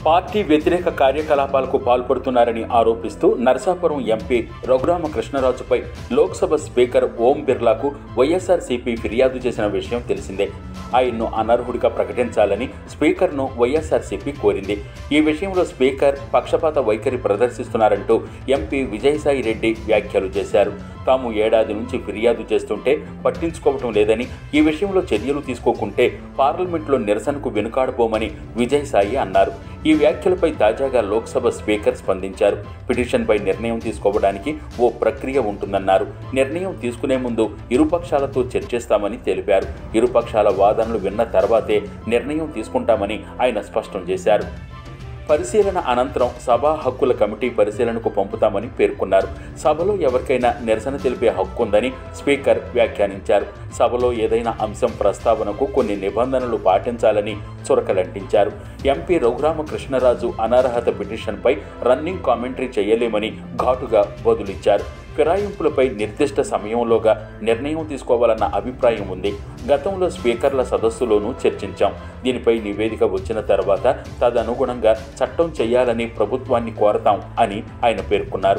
party వ్యతిరేక కార్యకలాపాలకు పాల్పడుతున్నారని ఆరోపిస్తూ నరసాపురం ఎంపీ రఘురామ కృష్ణరాజుపై లోక్సభ స్పీకర్ ఓం బిర్లాకు వైఎస్ఆర్సీపీ ఫిర్యాదు చేసిన విషయం తెలిసిందే ఆయన్ను అనర్హుడిగా ప్రకటించాలని స్పీకర్ను వైఎస్ఆర్సీపీ కోరింది ఈ విషయంలో స్పీకర్ పక్షపాత వైఖరి ప్రదర్శిస్తున్నారంటూ ఎంపీ విజయసాయి రెడ్డి వ్యాఖ్యలు చేశారు తాము ఏడాది నుంచి ఫిర్యాదు చేస్తుంటే పట్టించుకోవటం లేదని ఈ విషయంలో చర్యలు తీసుకోకుంటే పార్లమెంట్లో నిరసనకు వెనుకాడబోమని విజయసాయి అన్నారు ఈ వ్యాఖ్యలపై తాజాగా లోక్సభ స్పీకర్ స్పందించారు పిటిషన్పై నిర్ణయం తీసుకోవడానికి ఓ ప్రక్రియ ఉంటుందన్నారు నిర్ణయం తీసుకునే ముందు ఇరుపక్షాలతో చర్చిస్తామని తెలిపారు ఇరుపక్షాల వాదనలు విన్న తర్వాతే నిర్ణయం తీసుకుంటామని ఆయన స్పష్టం చేశారు పరిశీలన అనంతరం సభా హక్కుల కమిటీ పరిశీలనకు పంపుతామని పేర్కొన్నారు సభలో ఎవరికైనా నిరసన తెలిపే హక్కు ఉందని స్పీకర్ వ్యాఖ్యానించారు సభలో ఏదైనా అంశం ప్రస్తావనకు కొన్ని నిబంధనలు పాటించాలని చురకలంటించారు ఎంపీ రఘురామ కృష్ణరాజు అనర్హత పిటిషన్పై రన్నింగ్ కామెంటరీ చేయలేమని ఘాటుగా బదులిచ్చారు ఫిరాయింపులపై నిర్దిష్ట సమయంలోగా నిర్ణయం తీసుకోవాలన్న అభిప్రాయం ఉంది గతంలో స్పీకర్ల సదస్సులోనూ చర్చించాం దీనిపై నివేదిక వచ్చిన తర్వాత తదనుగుణంగా చట్టం చేయాలని ప్రభుత్వాన్ని కోరతాం అని ఆయన పేర్కొన్నారు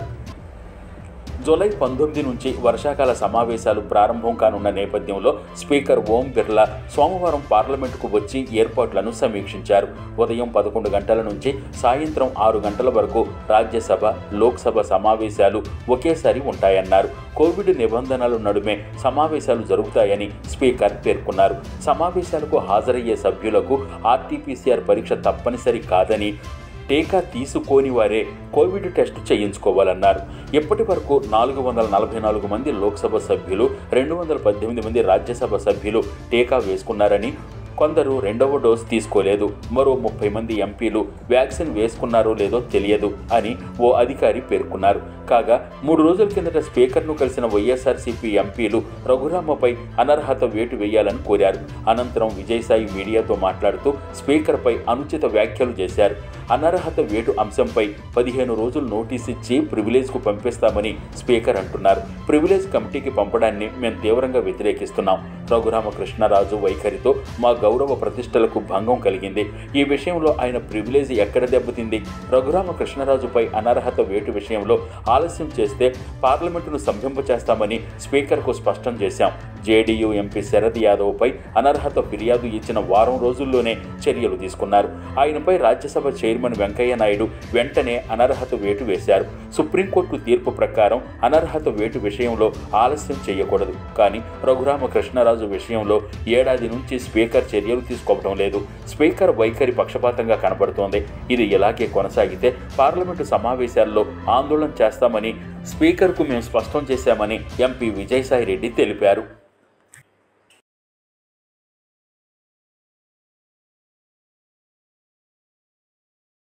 జూలై పంతొమ్మిది నుంచి వర్షాకాల సమావేశాలు ప్రారంభం కానున్న నేపథ్యంలో స్పీకర్ ఓం బిర్లా సోమవారం పార్లమెంటుకు వచ్చి ఏర్పాట్లను సమీక్షించారు ఉదయం పదకొండు గంటల నుంచి సాయంత్రం ఆరు గంటల వరకు రాజ్యసభ లోక్సభ సమావేశాలు ఒకేసారి ఉంటాయన్నారు కోవిడ్ నిబంధనల నడుమే సమావేశాలు జరుగుతాయని స్పీకర్ పేర్కొన్నారు సమావేశాలకు హాజరయ్యే సభ్యులకు ఆర్టీపీసీఆర్ పరీక్ష తప్పనిసరి కాదని టీకా తీసుకోని వారే కోవిడ్ టెస్ట్ చేయించుకోవాలన్నారు ఇప్పటి వరకు నాలుగు వందల నలభై నాలుగు మంది లోక్సభ సభ్యులు రెండు వందల పద్దెనిమిది మంది రాజ్యసభ సభ్యులు టీకా వేసుకున్నారని కొందరు రెండవ డోస్ తీసుకోలేదు మరో ముప్పై మంది ఎంపీలు వ్యాక్సిన్ వేసుకున్నారో లేదో తెలియదు అని ఓ అధికారి పేర్కొన్నారు కాగా మూడు రోజుల కిందట స్పీకర్ను కలిసిన వైఎస్ఆర్సీపీ ఎంపీలు రఘురామపై అనర్హత వేటు వేయాలని కోరారు అనంతరం విజయసాయి మీడియాతో మాట్లాడుతూ స్పీకర్పై అనుచిత వ్యాఖ్యలు చేశారు అనర్హత వేటు అంశంపై పదిహేను రోజులు నోటీస్ ఇచ్చి ప్రివిలేజ్కు పంపిస్తామని స్పీకర్ అంటున్నారు ప్రివిలేజ్ కమిటీకి పంపడాన్ని మేము తీవ్రంగా వ్యతిరేకిస్తున్నాం రఘురామకృష్ణరాజు వైఖరితో మా గౌరవ ప్రతిష్టలకు భంగం కలిగింది ఈ విషయంలో ఆయన ప్రివిలేజ్ ఎక్కడ దెబ్బతింది రఘురామకృష్ణరాజుపై అనర్హత వేటు విషయంలో ఆలస్యం చేస్తే పార్లమెంటును స్తంభింపచేస్తామని స్పీకర్కు స్పష్టం చేశాం జేడీయూ ఎంపీ శరద్ యాదవ్పై అనర్హత ఫిర్యాదు ఇచ్చిన వారం రోజుల్లోనే చర్యలు తీసుకున్నారు ఆయనపై రాజ్యసభ చైర్మన్ వెంకయ్య నాయుడు వెంటనే అనర్హత వేటు వేశారు సుప్రీంకోర్టు తీర్పు ప్రకారం అనర్హత వేటు విషయంలో ఆలస్యం చేయకూడదు కానీ రఘురామ కృష్ణరాజు విషయంలో ఏడాది నుంచి స్పీకర్ చర్యలు తీసుకోవడం లేదు స్పీకర్ వైఖరి పక్షపాతంగా కనబడుతోంది ఇది ఇలాగే కొనసాగితే పార్లమెంటు సమావేశాల్లో ఆందోళన చేస్తామని స్పీకర్కు మేము స్పష్టం చేశామని ఎంపీ విజయసాయి రెడ్డి తెలిపారు